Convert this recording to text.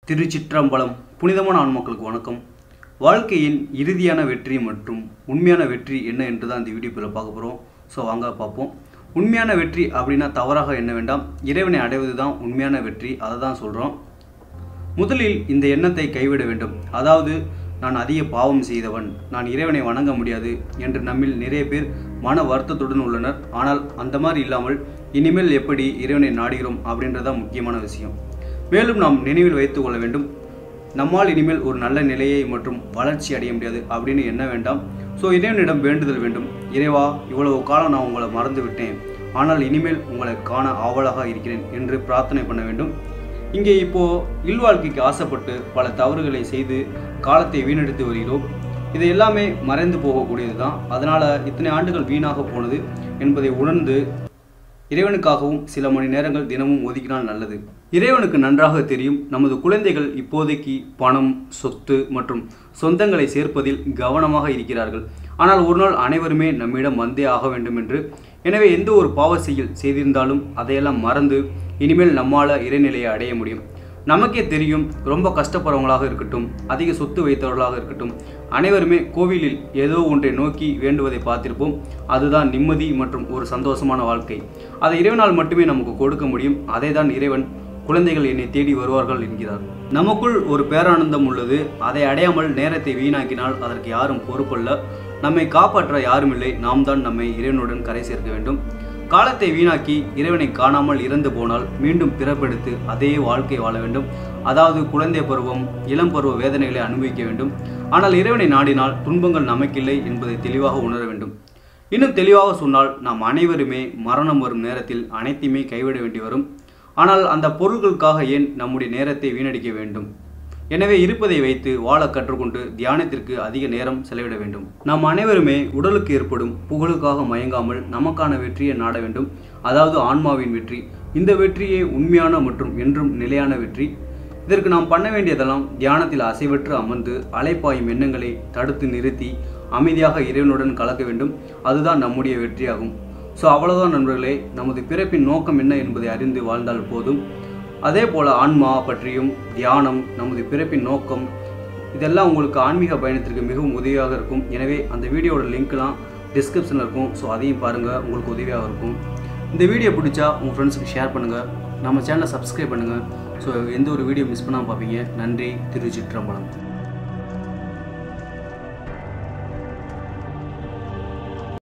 திருச்சிற்றம்பலம் புனிதமான ஆன்மாக்களுக்கு வணக்கம் வாழ்க்கையின் இறுதியான வெற்றி மற்றும் உண்மையான வெற்றி என்ன என்று தான் இந்த வீடியோவில் பார்க்க போகிறோம் ஸோ வாங்க பார்ப்போம் உண்மையான வெற்றி அப்படின்னா தவறாக என்ன வேண்டாம் இறைவனை அடைவது தான் உண்மையான வெற்றி அதை தான் சொல்கிறோம் முதலில் இந்த எண்ணத்தை கைவிட வேண்டும் அதாவது நான் அதிக பாவம் செய்தவன் நான் இறைவனை வணங்க முடியாது என்று நம்மில் நிறைய பேர் மன வருத்தத்துடன் உள்ளனர் ஆனால் அந்த மாதிரி இல்லாமல் இனிமேல் எப்படி இறைவனை நாடுகிறோம் அப்படின்றதான் முக்கியமான விஷயம் மேலும் நாம் நினைவில் வைத்துக் கொள்ள வேண்டும் நம்மால் இனிமேல் ஒரு நல்ல நிலையை மற்றும் வளர்ச்சி அடைய முடியாது அப்படின்னு எண்ண வேண்டாம் ஸோ இறைவனிடம் வேண்டுதல் வேண்டும் இறைவா இவ்வளவு காலம் நான் உங்களை மறந்து விட்டேன் ஆனால் இனிமேல் உங்களை காண ஆவலாக இருக்கிறேன் என்று பிரார்த்தனை பண்ண வேண்டும் இங்கே இப்போ இல்வாழ்க்கைக்கு ஆசைப்பட்டு பல தவறுகளை செய்து காலத்தை வீணடித்து வருகிறோம் இது எல்லாமே மறைந்து போகக்கூடியது தான் அதனால் இத்தனை ஆண்டுகள் வீணாக போனது என்பதை உணர்ந்து இறைவனுக்காகவும் சில மணி நேரங்கள் தினமும் ஒதுக்கினால் நல்லது இறைவனுக்கு நன்றாக தெரியும் நமது குழந்தைகள் இப்போதைக்கு பணம் சொத்து மற்றும் சொந்தங்களை சேர்ப்பதில் கவனமாக இருக்கிறார்கள் ஆனால் ஒரு நாள் அனைவருமே நம்மிடம் வந்தே ஆக வேண்டும் என்று எனவே எந்த ஒரு பாவ செயல் செய்திருந்தாலும் அதையெல்லாம் மறந்து இனிமேல் நம்மால் இறைநிலையை அடைய முடியும் நமக்கே தெரியும் ரொம்ப கஷ்டப்படுறவங்களாக இருக்கட்டும் அதிக சொத்து வைத்தவர்களாக இருக்கட்டும் அனைவருமே கோவிலில் ஏதோ ஒன்றை நோக்கி வேண்டுவதை பார்த்திருப்போம் அதுதான் நிம்மதி மற்றும் ஒரு சந்தோஷமான வாழ்க்கை அதை இறைவனால் மட்டுமே நமக்கு கொடுக்க முடியும் அதை தான் இறைவன் குழந்தைகள் என்னை தேடி வருவார்கள் என்கிறார் நமக்குள் ஒரு பேரானந்தம் உள்ளது அதை அடையாமல் நேரத்தை வீணாக்கினால் அதற்கு யாரும் பொறுப்பல்ல நம்மை காப்பாற்ற யாரும் இல்லை நாம் தான் நம்மை இறைவனுடன் கரை சேர்க்க வேண்டும் காலத்தை வீணாக்கி இறைவனை காணாமல் இறந்து போனால் மீண்டும் பிறப்பெடுத்து அதே வாழ்க்கை வாழ வேண்டும் அதாவது குழந்தை பருவம் இளம் பருவ வேதனைகளை அனுபவிக்க வேண்டும் ஆனால் இறைவனை நாடினால் துன்பங்கள் நமக்கில்லை என்பதை தெளிவாக உணர வேண்டும் இன்னும் தெளிவாக சொன்னால் நாம் அனைவருமே மரணம் வரும் நேரத்தில் அனைத்தையுமே கைவிட வேண்டி வரும் ஆனால் அந்த பொருள்களுக்காக ஏன் நம்முடைய நேரத்தை வீணடிக்க வேண்டும் எனவே இருப்பதை வைத்து வாழ கற்றுக்கொண்டு தியானத்திற்கு அதிக நேரம் செலவிட வேண்டும் நாம் அனைவருமே உடலுக்கு ஏற்படும் புகழுக்காக மயங்காமல் நமக்கான வெற்றியை நாட வேண்டும் அதாவது ஆன்மாவின் வெற்றி இந்த வெற்றியே உண்மையான மற்றும் என்றும் நிலையான வெற்றி இதற்கு நாம் பண்ண வேண்டியதெல்லாம் தியானத்தில் அசைவற்று அமர்ந்து அலைப்பாயும் எண்ணங்களை தடுத்து நிறுத்தி அமைதியாக இறைவனுடன் கலக்க வேண்டும் அதுதான் நம்முடைய வெற்றியாகும் ஸோ அவ்வளோதான் நண்பர்களே நமது பிறப்பின் நோக்கம் என்ன என்பதை அறிந்து வாழ்ந்தால் போதும் அதே போல் ஆன்மா பற்றியும் தியானம் நமது பிறப்பின் நோக்கம் இதெல்லாம் உங்களுக்கு ஆன்மீக பயணத்திற்கு மிகவும் உதவியாக இருக்கும் எனவே அந்த வீடியோட லிங்க்லாம் டிஸ்கிரிப்ஷனில் இருக்கும் ஸோ அதையும் பாருங்கள் உங்களுக்கு உதவியாக இருக்கும் இந்த வீடியோ பிடிச்சா உங்கள் ஃப்ரெண்ட்ஸுக்கு ஷேர் பண்ணுங்கள் நம்ம சேனலை சப்ஸ்கிரைப் பண்ணுங்கள் ஸோ எந்த ஒரு வீடியோ மிஸ் பண்ணாமல் பார்ப்பீங்க நன்றி திருச்சிற்றம்பலம்